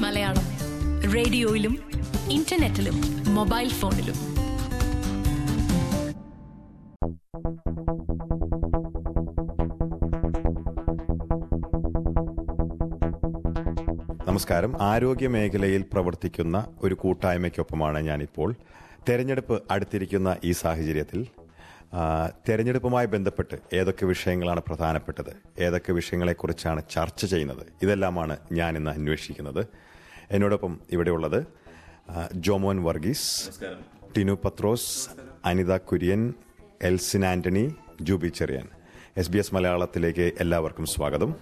Malayalam റേഡിയോയിലും ഇന്റർനെറ്റിലും mobile ഫോണിലും നമസ്കാരം ആരോഗ്യ മേഖലയിൽ പ്രവർത്തിക്കുന്ന ഒരു കൂട്ടായ്മയ്ക്കൊപ്പമാണ് ഞാനിപ്പോൾ തെരഞ്ഞെടുപ്പ് അടുത്തിരിക്കുന്ന ഈ സാഹചര്യത്തിൽ ആ, തെരഞ്ഞെടുപ്പുമായി ബന്ധപ്പെട്ട് ഏതൊക്കെ വിഷയങ്ങളാണ് പ്രധാനപ്പെട്ടത് ഏതൊക്കെ വിഷയങ്ങളെക്കുറിച്ചാണ് ചർച്ച ചെയ്യുന്നത് ഇതെല്ലാമാണ് ഞാൻ ഇന്ന് അന്വേഷിക്കുന്നത് എന്നോടൊപ്പം ഇവിടെയുള്ളത് ആ, Jomon Varghese Tinu Pathrose Anitha Kurian Elsin Antony Jubi Cherian S B S മലയാളത്തിലേക്ക് എല്ലാവർക്കും സ്വാഗതം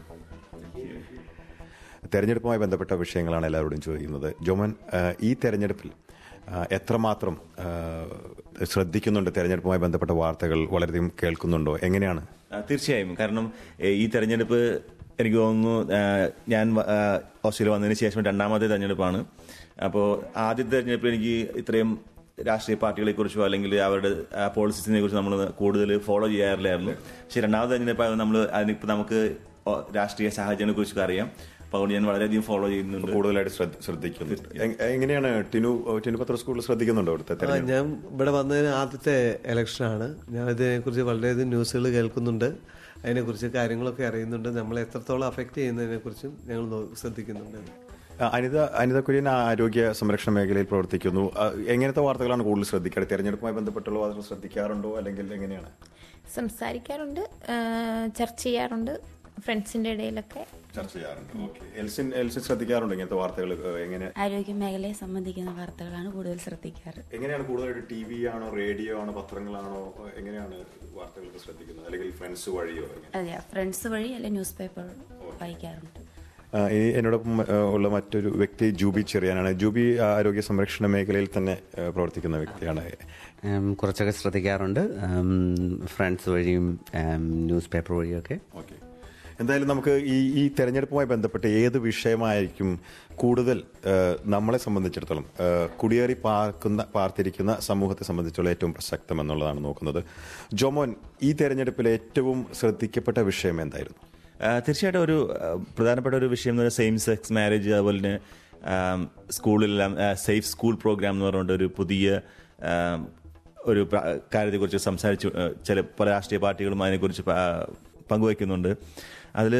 തെരഞ്ഞെടുപ്പുമായി ബന്ധപ്പെട്ട വിഷയങ്ങളാണ് എല്ലാവരോടും ചോദിക്കുന്നത് ജോമൻ ആ, ഈ തെരഞ്ഞെടുപ്പിൽ ആ, എത്രമാത്രം ആ, ശ്രദ്ധിക്കുന്നുണ്ട് തെരഞ്ഞെടുപ്പുമായി ബന്ധപ്പെട്ട വാർത്തകൾ വളരെയധികം കേൾക്കുന്നുണ്ടോ എങ്ങനെയാണ് ആ, തീർച്ചയായും കാരണം ഏ, ഈ തെരഞ്ഞെടുപ്പ് എനിക്ക് തോന്നുന്നു ആ, ഞാൻ വ- ആ, ഓസ്ട്രേലിയ വന്നതിന് ശേഷം രണ്ടാമത്തെ തെരഞ്ഞെടുപ്പാണ് അപ്പോൾ ആദ്യത്തെ തെരഞ്ഞെടുപ്പിൽ എനിക്ക് ഇത്രയും രാഷ്ട്രീയ പാർട്ടികളെ കുറിച്ചോ അല്ലെങ്കിൽ അവരുടെ പോളിസിസിനെ കുറിച്ച് നമ്മൾ കൂടുതൽ ഫോളോ ചെയ്യാറില്ലായിരുന്നു പക്ഷെ രണ്ടാമത്തെ തെരഞ്ഞെടുപ്പ് നമ്മൾ അതിനിപ്പോൾ നമുക്ക് ഓ- രാഷ്ട്രീയ സാഹചര്യങ്ങളെ കുറിച്ചൊക്കെ അറിയാം അപ്പോൾ അതുകൊണ്ട് ഞാൻ വളരെയധികം ഫോളോ ചെയ്യുന്നുണ്ട് കൂടുതലായിട്ട് ശ്രദ്ധ- ശ്രദ്ധിക്കുന്നു എ- എങ്ങനെയാണ് ടിനു ടിനു പത്ര സ്കൂളിൽ ശ്രദ്ധിക്കുന്നുണ്ടോ അവിടുത്തെ ആ, തെരഞ്ഞെടുപ്പ് ഞാൻ ഇവിടെ വന്നതിന് ആദ്യത്തെ ഇലക്ഷനാണ് ഞാൻ ഇതിനെക്കുറിച്ച് വളരെയധികം ന്യൂസുകൾ കേൾക്കുന്നുണ്ട് അതിനെക്കുറിച്ച് കാര്യങ്ങളൊക്കെ അറിയുന്നുണ്ട് നമ്മളെ എത്രത്തോളം അഫക്റ്റ് ചെയ്യുന്നതിനെക്കുറിച്ചും ഞങ്ങൾ നോ- ശ്രദ്ധിക്കുന്നുണ്ട് ആ, അനിത അനിത കുര്യൻ ആരോഗ്യ സംരക്ഷണ മേഖലയിൽ പ്രവർത്തിക്കുന്നു ആ, എങ്ങനത്തെ വാർത്തകളാണ് കൂടുതൽ ശ്രദ്ധിക്കാറ് തെരഞ്ഞെടുപ്പുമായി ബന്ധപ്പെട്ടുള്ള വാർത്തകൾ ശ്രദ്ധിക്കാറുണ്ടോ അല്ലെങ്കിൽ എങ്ങനെയാണ് സംസാരിക്കാറുണ്ട് ആ, ചർച്ച ചെയ്യാറുണ്ട് ഫ്രണ്ട്സിന്റെ ഇടയിലൊക്കെ ചർച്ച ചെയ്യാറുണ്ട് ഓക്കെ എൽസിൻ എൽസിൻ ശ്രദ്ധിക്കാറുണ്ടോ ഇങ്ങനത്തെ വാർത്തകൾ ഏ, എങ്ങനെ ആരോഗ്യ മേഖലയെ സംബന്ധിക്കുന്ന വാർത്തകളാണ് കൂടുതൽ ശ്രദ്ധിക്കാറ് എങ്ങനെയാണ് കൂടുതലായിട്ട് ടി വി ആണോ റേഡിയോ ആണോ പത്രങ്ങളാണോ എങ്ങനെയാണ് വാർത്തകളൊക്കെ ശ്രദ്ധിക്കുന്നത് അല്ലെങ്കിൽ ഫ്രണ്ട്സ് വഴിയോ എങ്ങനെ? അതെ ഫ്രണ്ട്സ് വഴി അല്ലെ ന്യൂസ് പേപ്പർ വായിക്കാറുണ്ട് ആ, ഇനി എന്നോടൊപ്പം ആ, ഉള്ള മറ്റൊരു വ്യക്തി ജൂബി ചെറിയാനാണ് ജൂബി ആ, ആരോഗ്യ സംരക്ഷണ മേഖലയിൽ തന്നെ ആ, പ്രവർത്തിക്കുന്ന വ്യക്തിയാണ് ഉം, കുറച്ചൊക്കെ ശ്രദ്ധിക്കാറുണ്ട് ഉം, ഫ്രണ്ട്സ് വഴിയും ഉം, ന്യൂസ് പേപ്പർ വഴിയൊക്കെ ഓക്കെ എന്തായാലും നമുക്ക് ഈ ഈ തെരഞ്ഞെടുപ്പുമായി ബന്ധപ്പെട്ട് ഏത് വിഷയമായിരിക്കും കൂടുതൽ ആ, നമ്മളെ സംബന്ധിച്ചിടത്തോളം ആ, കുടിയേറി പാർക്കുന്ന പാർത്തിരിക്കുന്ന സമൂഹത്തെ സംബന്ധിച്ചുള്ള ഏറ്റവും പ്രസക്തം എന്നുള്ളതാണ് നോക്കുന്നത് ജോമോൻ ഈ തെരഞ്ഞെടുപ്പിൽ ഏറ്റവും ശ്രദ്ധിക്കപ്പെട്ട വിഷയം എന്തായിരുന്നു ആ, തീർച്ചയായിട്ടും ഒരു ആ, പ്രധാനപ്പെട്ട ഒരു വിഷയം എന്ന് പറയുന്നത് സെയിം സെക്സ് മാരേജ് അതുപോലെ തന്നെ ആം, സ്കൂളിലെല്ലാം സേഫ് സ്കൂൾ പ്രോഗ്രാം എന്ന് പറഞ്ഞുകൊണ്ട് ഒരു പുതിയ ആം, ഒരു പ്ര- കാര്യത്തെക്കുറിച്ച് സംസാരിച്ചു ആ, ചില പല രാഷ്ട്രീയ പാർട്ടികളും അതിനെക്കുറിച്ച് പ- ആ, പങ്കുവയ്ക്കുന്നുണ്ട് അതിൽ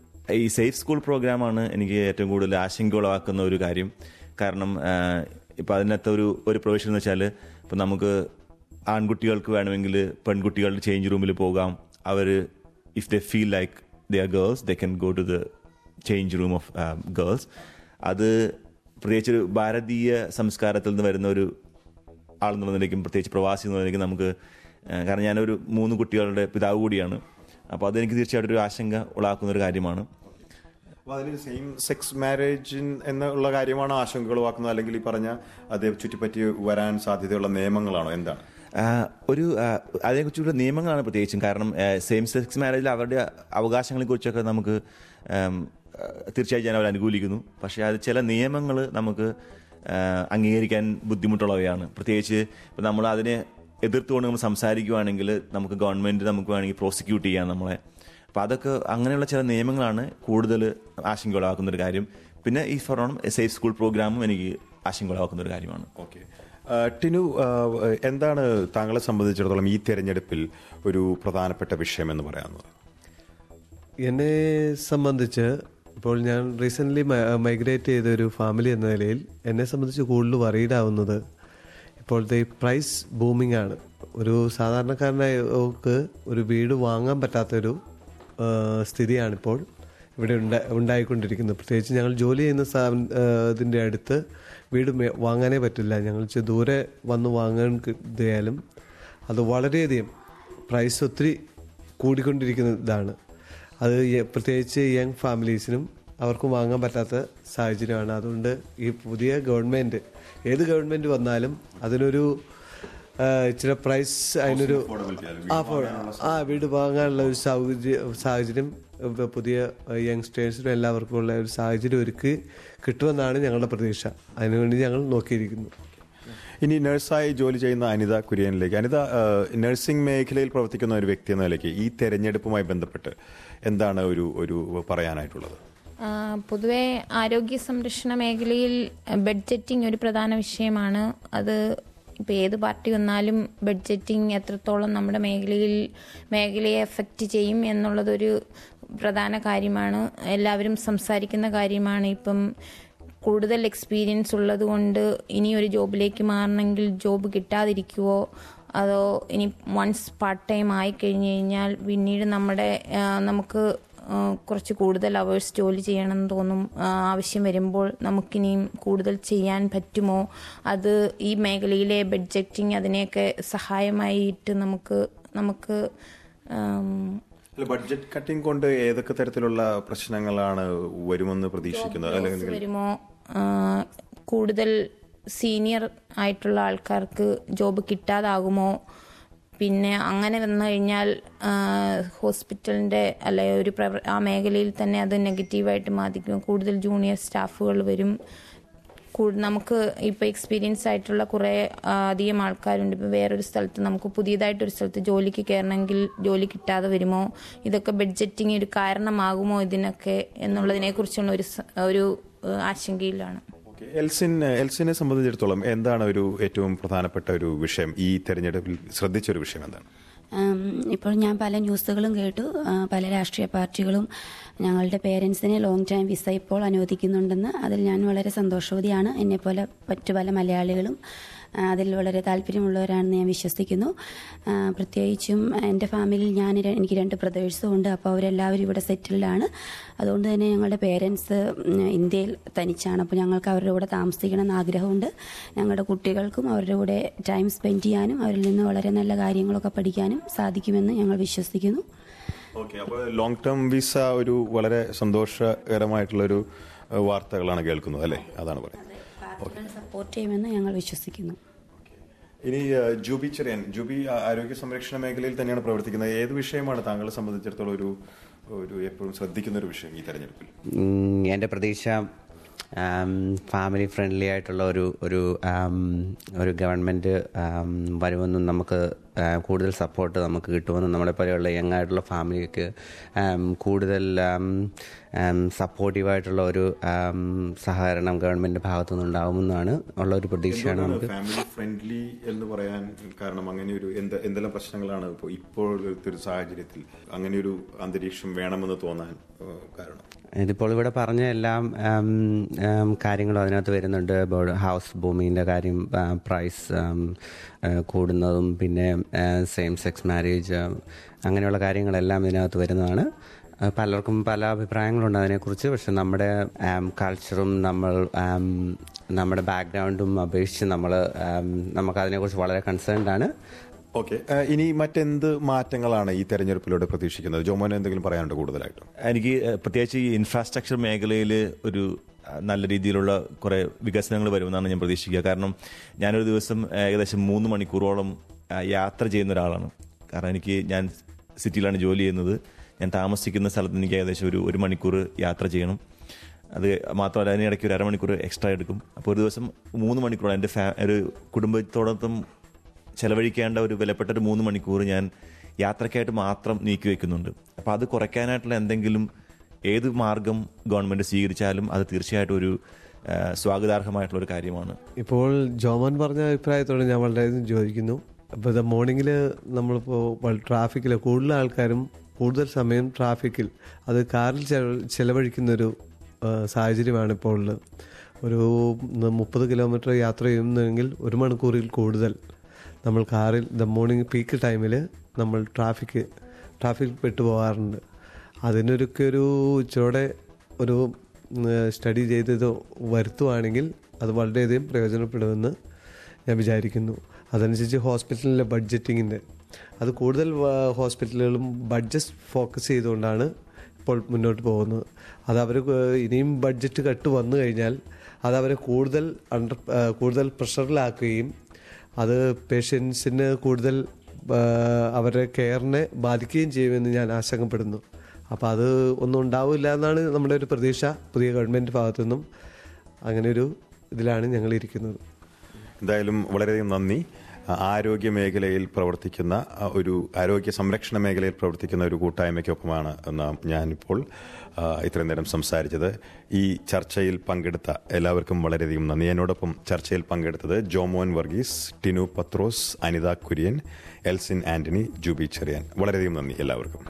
ഈ സേഫ് സ്കൂൾ പ്രോഗ്രാമാണ് എനിക്ക് ഏറ്റവും കൂടുതൽ ആശങ്ക ഉളവാക്കുന്ന ഒരു കാര്യം കാരണം ഇപ്പം അതിനകത്ത് ഒരു ഒരു പ്രൊവിഷൻ എന്ന് വെച്ചാൽ ഇപ്പം നമുക്ക് ആൺകുട്ടികൾക്ക് വേണമെങ്കിൽ പെൺകുട്ടികളുടെ ചേഞ്ച് റൂമിൽ പോകാം അവർ if they feel like they are girls they can go to the change room of girls അത് പ്രത്യേകിച്ച് ഒരു ഭാരതീയ സംസ്കാരത്തിൽ നിന്ന് വരുന്ന ഒരു ആളെന്നുള്ള നിലയ്ക്കും പ്രത്യേകിച്ച് പ്രവാസി എന്നുള്ള നിലയ്ക്കും നമുക്ക് ആ, കാരണം ഞാനൊരു മൂന്ന് കുട്ടികളുടെ പിതാവ് കൂടിയാണ് അപ്പോൾ അതെനിക്ക് തീർച്ചയായിട്ടും ഒരു ആശങ്ക ഉളാക്കുന്ന ഒരു കാര്യമാണ് അപ്പോൾ അതിൽ സെയിം സെക്സ് മാരേജ് എന്നുള്ള കാര്യമാണോ ആശങ്ക ഉളവാക്കുന്നത് അല്ലെങ്കിൽ ഈ പറഞ്ഞ അതേ ചുറ്റിപ്പറ്റി വരാൻ സാധ്യതയുള്ള നിയമങ്ങളാണോ എന്താണ് ആ, ഒരു ആ, അതിനെക്കുറിച്ചുള്ള നിയമങ്ങളാണ് പ്രത്യേകിച്ചും കാരണം സെയിം സെക്സ് മാരേജിൽ അവരുടെ അവകാശങ്ങളെ കുറിച്ചൊക്കെ നമുക്ക് ആം, ആ, തീർച്ചയായും ഞാൻ അവർ അനുകൂലിക്കുന്നു പക്ഷേ അത് ചില നിയമങ്ങൾ നമുക്ക് ആ, അംഗീകരിക്കാൻ ബുദ്ധിമുട്ടുള്ളവയാണ് പ്രത്യേകിച്ച് ഇപ്പം നമ്മൾ അതിനെ എതിർത്തുകൊണ്ട് നമ്മൾ സംസാരിക്കുകയാണെങ്കിൽ നമുക്ക് ഗവൺമെന്റ് നമുക്ക് വേണമെങ്കിൽ പ്രോസിക്യൂട്ട് ചെയ്യാം നമ്മളെ അപ്പം അതൊക്കെ അങ്ങനെയുള്ള ചില നിയമങ്ങളാണ് കൂടുതൽ ആശങ്ക ഉളവാക്കുന്ന ഒരു കാര്യം പിന്നെ ഈ പറഞ്ഞോണം സേഫ് സ്കൂൾ പ്രോഗ്രാമും എനിക്ക് ആശങ്ക ഉളവാക്കുന്ന ഒരു കാര്യമാണ് ഓക്കെ ടിനു ആ, എന്താണ് താങ്കളെ സംബന്ധിച്ചിടത്തോളം ഈ തെരഞ്ഞെടുപ്പിൽ ഒരു പ്രധാനപ്പെട്ട വിഷയം എന്ന് പറയാവുന്നത് എന്നെ സംബന്ധിച്ച് ഇപ്പോൾ ഞാൻ റീസെൻ്റ്ലി മൈഗ്രേറ്റ് ചെയ്ത ഒരു ഫാമിലി എന്ന നിലയിൽ എന്നെ സംബന്ധിച്ച് കൂടുതൽ worried ആവുന്നത് ഇപ്പോഴത്തെ ഈ പ്രൈസ് ബൂമിംഗ് ആണ് ഒരു സാധാരണക്കാരനായവർക്ക് ഒരു വീട് വാങ്ങാൻ പറ്റാത്തൊരു ആ, സ്ഥിതിയാണിപ്പോൾ ഇവിടെ ഉണ്ടാ ഉണ്ടായിക്കൊണ്ടിരിക്കുന്നത് പ്രത്യേകിച്ച് ഞങ്ങൾ ജോലി ചെയ്യുന്ന സ്ഥാപന ആ, ഇതിൻ്റെ അടുത്ത് വീട് മേ- വാങ്ങാനേ പറ്റില്ല ഞങ്ങൾ ഇച്ചിരി ദൂരെ വന്ന് വാങ്ങാൻ കിട്ടിയാലും അത് വളരെയധികം പ്രൈസ് ഒത്തിരി കൂടിക്കൊണ്ടിരിക്കുന്ന ഇതാണ് അത് യ- പ്രത്യേകിച്ച് യങ് ഫാമിലീസിനും അവർക്കും വാങ്ങാൻ പറ്റാത്ത സാഹചര്യമാണ് അതുകൊണ്ട് ഈ പുതിയ ഗവൺമെൻറ് ഏത് ഗവൺമെൻറ് വന്നാലും അതിനൊരു ആ, ഇച്ചിരി പ്രൈസ് അതിനൊരു ആ ഫോ- ആ വീട് വാങ്ങാനുള്ള ഒരു സൗകര്യം സാഹചര്യം ഇപ്പൊ പുതിയ യങ്സ്റ്റേഴ്സിനും എല്ലാവർക്കും ഉള്ള ഒരു സാഹചര്യം ഒരുക്കി കിട്ടുമെന്നാണ് ഞങ്ങളുടെ പ്രതീക്ഷ അതിനുവേണ്ടി ഞങ്ങൾ നോക്കിയിരിക്കുന്നു ഇനി നഴ്സായി ജോലി ചെയ്യുന്ന അനിത കുര്യനിലേക്ക് അനിത ഏഹ്, നഴ്സിംഗ് മേഖലയിൽ പ്രവർത്തിക്കുന്ന ഒരു വ്യക്തി എന്ന നിലയ്ക്ക് ഈ തെരഞ്ഞെടുപ്പുമായി ബന്ധപ്പെട്ട് എന്താണ് ഒരു ഒരു പറയാനായിട്ടുള്ളത് ആ, ആ, പൊതുവെ ആരോഗ്യ സംരക്ഷണ മേഖലയിൽ ബഡ്ജറ്റിംഗ് ഒരു പ്രധാന വിഷയമാണ് അത് ഇപ്പോൾ ഏത് പാർട്ടി വന്നാലും ബഡ്ജറ്റിംഗ് എത്രത്തോളം നമ്മുടെ മേഖലയിൽ മേഖലയെ എഫക്റ്റ് ചെയ്യും എന്നുള്ളതൊരു പ്രധാന കാര്യമാണ് എല്ലാവരും സംസാരിക്കുന്ന കാര്യമാണ് ഇപ്പം കൂടുതൽ എക്സ്പീരിയൻസ് ഉള്ളത് കൊണ്ട് ഇനി ഒരു ജോബിലേക്ക് മാറണമെങ്കിൽ ജോബ് കിട്ടാതിരിക്കുവോ അതോ ഇനി വൺസ് പാർട്ട് ടൈം ആയി കഴിഞ്ഞു കഴിഞ്ഞാൽ പിന്നീട് നമ്മുടെ ആ, നമുക്ക് ആ, കുറച്ച് കൂടുതൽ അവേഴ്സ് ജോലി ചെയ്യണമെന്ന് തോന്നും ആ, ആവശ്യം വരുമ്പോൾ നമുക്കിനിയും കൂടുതൽ ചെയ്യാൻ പറ്റുമോ അത് ഈ മേഖലയിലെ ബഡ്ജറ്റിംഗ് അതിനെയൊക്കെ സഹായമായിട്ട് നമുക്ക് നമുക്ക് ആം, അല്ല, ബഡ്ജറ്റ് കട്ടിംഗ് കൊണ്ട് ഏതൊക്കെ തരത്തിലുള്ള പ്രശ്നങ്ങളാണ് വരുമെന്ന് പ്രതീക്ഷിക്കുന്നത് ലോസ് അല്ലെങ്കിൽ വരുമോ ആ, കൂടുതൽ സീനിയർ ആയിട്ടുള്ള ആൾക്കാർക്ക് ജോബ് കിട്ടാതാകുമോ പിന്നെ അങ്ങനെ വന്നു കഴിഞ്ഞാൽ ആ, ഹോസ്പിറ്റലിന്റെ അല്ലെ ഒരു പ്രവ- ആ മേഖലയിൽ തന്നെ അത് നെഗറ്റീവായിട്ട് ബാധിക്കും കൂടുതൽ ജൂനിയർ സ്റ്റാഫുകൾ വരും കൂ- നമുക്ക് ഇപ്പോൾ എക്സ്പീരിയൻസ് ആയിട്ടുള്ള കുറേ ആ, അധികം ആൾക്കാരുണ്ട് ഇപ്പോൾ വേറൊരു സ്ഥലത്ത് നമുക്ക് പുതിയതായിട്ടൊരു സ്ഥലത്ത് ജോലിക്ക് കയറണമെങ്കിൽ ജോലി കിട്ടാതെ വരുമോ ഇതൊക്കെ ബഡ്ജറ്റിംഗ് ഒരു കാരണമാകുമോ ഇതിനൊക്കെ എന്നുള്ളതിനെ കുറിച്ചുള്ള ഒരു സ- ഒരു ആ, ആശങ്കയിലാണ് ഓക്കെ. എൽസിൻ എൽസിനെ സംബന്ധിച്ചിടത്തോളം എന്താണ് ഒരു ഏറ്റവും പ്രധാനപ്പെട്ട ഒരു വിഷയം ഈ തെരഞ്ഞെടുപ്പിൽ ശ്രദ്ധിച്ച ഒരു വിഷയം എന്താണ് ഉം, ഇപ്പോൾ ഞാൻ പല ന്യൂസുകളും കേട്ടു ആ, പല രാഷ്ട്രീയ പാർട്ടികളും ഞങ്ങളുടെ പേരൻസിനെ ലോങ് ടൈം വിസ ഇപ്പോൾ അനുവദിക്കുന്നുണ്ടെന്ന് അതിൽ ഞാൻ വളരെ സന്തോഷവതിയാണ് എന്നെപ്പോലെ മറ്റു പല മലയാളികളും ആ, അതിൽ വളരെ താല്പര്യമുള്ളവരാണെന്ന് ഞാൻ വിശ്വസിക്കുന്നു ആ, പ്രത്യേകിച്ചും എൻ്റെ ഫാമിലിയിൽ ഞാൻ ര- എനിക്ക് രണ്ട് ബ്രദേഴ്സും ഉണ്ട് അപ്പോൾ അവരെല്ലാവരും ഇവിടെ സെറ്റിൽഡാണ് അതുകൊണ്ട് തന്നെ ഞങ്ങളുടെ പേരൻസ് ഇന്ത്യയിൽ തനിച്ചാണ് അപ്പോൾ ഞങ്ങൾക്ക് അവരുടെ കൂടെ താമസിക്കണം എന്ന് ആഗ്രഹമുണ്ട് ഞങ്ങളുടെ കുട്ടികൾക്കും അവരുടെ കൂടെ ടൈം സ്പെൻഡ് ചെയ്യാനും അവരിൽ നിന്ന് വളരെ നല്ല കാര്യങ്ങളൊക്കെ പഠിക്കാനും സാധിക്കുമെന്ന് ഞങ്ങൾ വിശ്വസിക്കുന്നു ഓക്കെ അപ്പോൾ ലോങ് ടേം വിസ ഒരു വളരെ സന്തോഷകരമായിട്ടുള്ള ഒരു ഏഹ്, വാർത്തകളാണ് കേൾക്കുന്നത് അല്ലേ അതാണ് പറയുന്നത് പാർട്ടികൾ സപ്പോർട്ട് ചെയ്യുമെന്ന് ഞങ്ങൾ വിശ്വസിക്കുന്നു ഇനി ഏഹ്, ജൂബി ചെറിയൻ ജൂബി ആ- ആരോഗ്യ സംരക്ഷണ മേഖലയിൽ തന്നെയാണ് പ്രവർത്തിക്കുന്നത് ഏത് വിഷയമാണ് താങ്കളെ സംബന്ധിച്ചിടത്തോളം ഒരു ഒരു എപ്പോഴും ശ്രദ്ധിക്കുന്ന ഒരു വിഷയം ഈ തെരഞ്ഞെടുപ്പിൽ ഉം, എൻ്റെ പ്രതീക്ഷ ഫാമിലി ഫ്രണ്ട്ലി ആയിട്ടുള്ള ഒരു ഒരു ആം, ഒരു ഗവൺമെൻറ് വരുമെന്നും നമുക്ക് ആ, കൂടുതൽ സപ്പോർട്ട് നമുക്ക് കിട്ടുമെന്നും നമ്മളെ പോലെയുള്ള യങ് ആയിട്ടുള്ള ഫാമിലിക്ക് ആം, കൂടുതൽ സപ്പോർട്ടീവായിട്ടുള്ള ഒരു ആം, സഹകരണം ഗവൺമെൻറ് ഭാഗത്തു നിന്നുണ്ടാവുമെന്നാണ് ഉള്ള ഒരു പ്രതീക്ഷയാണ് നമുക്ക് ഫാമിലി ഫ്രണ്ട്ലി എന്ന് പറയാൻ കാരണം അങ്ങനെ ഒരു എന്ത് എന്തെല്ലാം പ്രശ്നങ്ങളാണ് ഇപ്പോൾ ഇപ്പോഴത്തെ ഒരു സാഹചര്യത്തിൽ അങ്ങനെ ഒരു അന്തരീക്ഷം വേണമെന്ന് തോന്നാൻ ഏഹ്, കാരണം ഇതിപ്പോൾ ഇവിടെ പറഞ്ഞ എല്ലാം ആം, ആം, കാര്യങ്ങളും അതിനകത്ത് വരുന്നുണ്ട് ബോർഡ് ഹൗസ് ഭൂമിൻ്റെ കാര്യം ആ, പ്രൈസ് ആം, ആ, കൂടുന്നതും പിന്നെ സെയിം സെക്സ് മാരേജ് അങ്ങനെയുള്ള കാര്യങ്ങളെല്ലാം ഇതിനകത്ത് വരുന്നതാണ് ആ, പലർക്കും പല അഭിപ്രായങ്ങളുണ്ട് അതിനെക്കുറിച്ച് പക്ഷെ നമ്മുടെ ആം, കൾച്ചറും നമ്മൾ ആം, നമ്മുടെ ബാക്ക്ഗ്രൗണ്ടും അപേക്ഷിച്ച് നമ്മൾ ആം, നമുക്ക് അതിനെക്കുറിച്ച് വളരെ കൺസേൺഡ് ആണ് ഓക്കെ ഇനി മറ്റെന്ത് മാറ്റങ്ങളാണ് ഈ തെരഞ്ഞെടുപ്പിലൂടെ പ്രതീക്ഷിക്കുന്നത് ജോമോൻ എന്തെങ്കിലും പറയാനുണ്ട് കൂടുതലായിട്ടും എനിക്ക് ഏഹ്, പ്രത്യേകിച്ച് ഈ ഇൻഫ്രാസ്ട്രക്ചർ മേഖലയിൽ ഒരു അഹ്, നല്ല രീതിയിലുള്ള കുറെ വികസനങ്ങൾ വരുമെന്നാണ് ഞാൻ പ്രതീക്ഷിക്കുക കാരണം ഞാനൊരു ദിവസം ഏകദേശം മൂന്ന് മണിക്കൂറോളം അഹ്, യാത്ര ചെയ്യുന്ന ഒരാളാണ് കാരണം എനിക്ക് ഞാൻ സിറ്റിയിലാണ് ജോലി ചെയ്യുന്നത് ഞാൻ താമസിക്കുന്ന സ്ഥലത്ത് എനിക്ക് ഏകദേശം ഒരു ഒരു മണിക്കൂർ യാത്ര ചെയ്യണം അത് മാത്രമല്ല അതിനിടയ്ക്ക് ഒരു അരമണിക്കൂർ എക്സ്ട്രാ എടുക്കും അപ്പോൾ ഒരു ദിവസം മൂന്ന് മണിക്കൂറാണ് എൻ്റെ ഫാ ഒരു കുടുംബത്തോടൊപ്പം ചെലവഴിക്കേണ്ട ഒരു വിലപ്പെട്ട ഒരു മൂന്ന് മണിക്കൂർ ഞാൻ യാത്രയ്ക്കായിട്ട് മാത്രം നീക്കി വെക്കുന്നുണ്ട് അപ്പോൾ അത് കുറയ്ക്കാനായിട്ടുള്ള എന്തെങ്കിലും ഏത് മാർഗം ഗവൺമെന്റ് സ്വീകരിച്ചാലും അത് തീർച്ചയായിട്ടും ഒരു ആ, സ്വാഗതാർഹമായിട്ടുള്ള ഒരു കാര്യമാണ് ഇപ്പോൾ ജോമൻ പറഞ്ഞ അഭിപ്രായത്തോട് ഞാൻ വളരെയധികം യോജിക്കുന്നു അപ്പോൾ ഇത് മോർണിംഗിൽ നമ്മളിപ്പോൾ ട്രാഫിക്കിൽ കൂടുതൽ ആൾക്കാരും കൂടുതൽ സമയം ട്രാഫിക്കിൽ അത് കാറിൽ ചെല- ചെലവഴിക്കുന്നൊരു ആ, സാഹചര്യമാണ് ഇപ്പോൾ ഉള്ളത് ഒരു മുപ്പത് കിലോമീറ്റർ യാത്ര ചെയ്യുന്നെങ്കിൽ ഒരു മണിക്കൂറിൽ കൂടുതൽ നമ്മൾ കാറിൽ ദ മോർണിംഗ് പീക്ക് ടൈമിൽ നമ്മൾ ട്രാഫിക് ട്രാഫിക്കിൽ പെട്ടുപോകാറുണ്ട് അതിനൊരുക്കെ ഒരു ഇച്ചിരൂടെ ഒരു സ്റ്റഡി ചെയ്ത് ഇത് വരുത്തുവാണെങ്കിൽ അത് വളരെയധികം പ്രയോജനപ്പെടുമെന്ന് ഞാൻ വിചാരിക്കുന്നു അതനുസരിച്ച് ഹോസ്പിറ്റലിലെ ബഡ്ജറ്റിങ്ങിൻ്റെ അത് കൂടുതൽ വ- ഹോസ്പിറ്റലുകളും ബഡ്ജറ്റ് ഫോക്കസ് ചെയ്തുകൊണ്ടാണ് ഇപ്പോൾ മുന്നോട്ട് പോകുന്നത് അത് അവർ ഇനിയും ബഡ്ജറ്റ് കട്ട് വന്നു കഴിഞ്ഞാൽ അത് അവരെ കൂടുതൽ അണ്ടർ ആ, കൂടുതൽ പ്രഷറിലാക്കുകയും അത് പേഷ്യൻസിന് കൂടുതൽ ആ, അവരുടെ കെയറിനെ ബാധിക്കുകയും ചെയ്യുമെന്ന് ഞാൻ ആശങ്കപ്പെടുന്നു അപ്പോൾ അത് ഒന്നും ഉണ്ടാവില്ല എന്നാണ് നമ്മുടെ ഒരു പ്രതീക്ഷ പുതിയ ഗവൺമെൻറ് ഭാഗത്തു നിന്നും അങ്ങനെ ഒരു ഇതിലാണ് ഞങ്ങൾ ഇരിക്കുന്നത് എന്തായാലും വളരെയധികം നന്ദി ആ, ആരോഗ്യ മേഖലയിൽ പ്രവർത്തിക്കുന്ന ആ, ഒരു ആരോഗ്യ സംരക്ഷണ മേഖലയിൽ പ്രവർത്തിക്കുന്ന ഒരു കൂട്ടായ്മയ്ക്കൊപ്പമാണ് നാം ഞാനിപ്പോൾ ആ, ഇത്രയും നേരം സംസാരിച്ചത് ഈ ചർച്ചയിൽ പങ്കെടുത്ത എല്ലാവർക്കും വളരെയധികം നന്ദി എന്നോടൊപ്പം ചർച്ചയിൽ പങ്കെടുത്തത് ജോമോൻ വർഗീസ് ടിനു പത്രോസ് അനിത കുര്യൻ എൽസിൻ ആന്റണി ജൂബി ചെറിയാൻ വളരെയധികം നന്ദി എല്ലാവർക്കും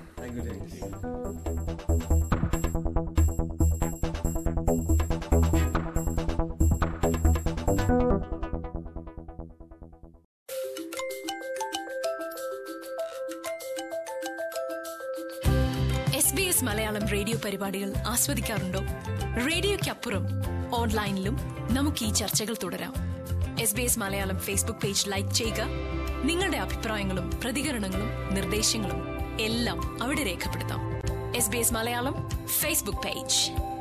S B S Malayalam radio പരിപാടികൾ ആസ്വദിക്കാറുണ്ടോ റേഡിയോയ്ക്കപ്പുറം ഓൺലൈനിലും നമുക്ക് ഈ ചർച്ചകൾ തുടരാം S B S Malayalam Facebook page like ചെയ്യുക നിങ്ങളുടെ അഭിപ്രായങ്ങളും പ്രതികരണങ്ങളും നിർദ്ദേശങ്ങളും എല്ലാം അവിടെ രേഖപ്പെടുത്താം S B S Malayalam Facebook page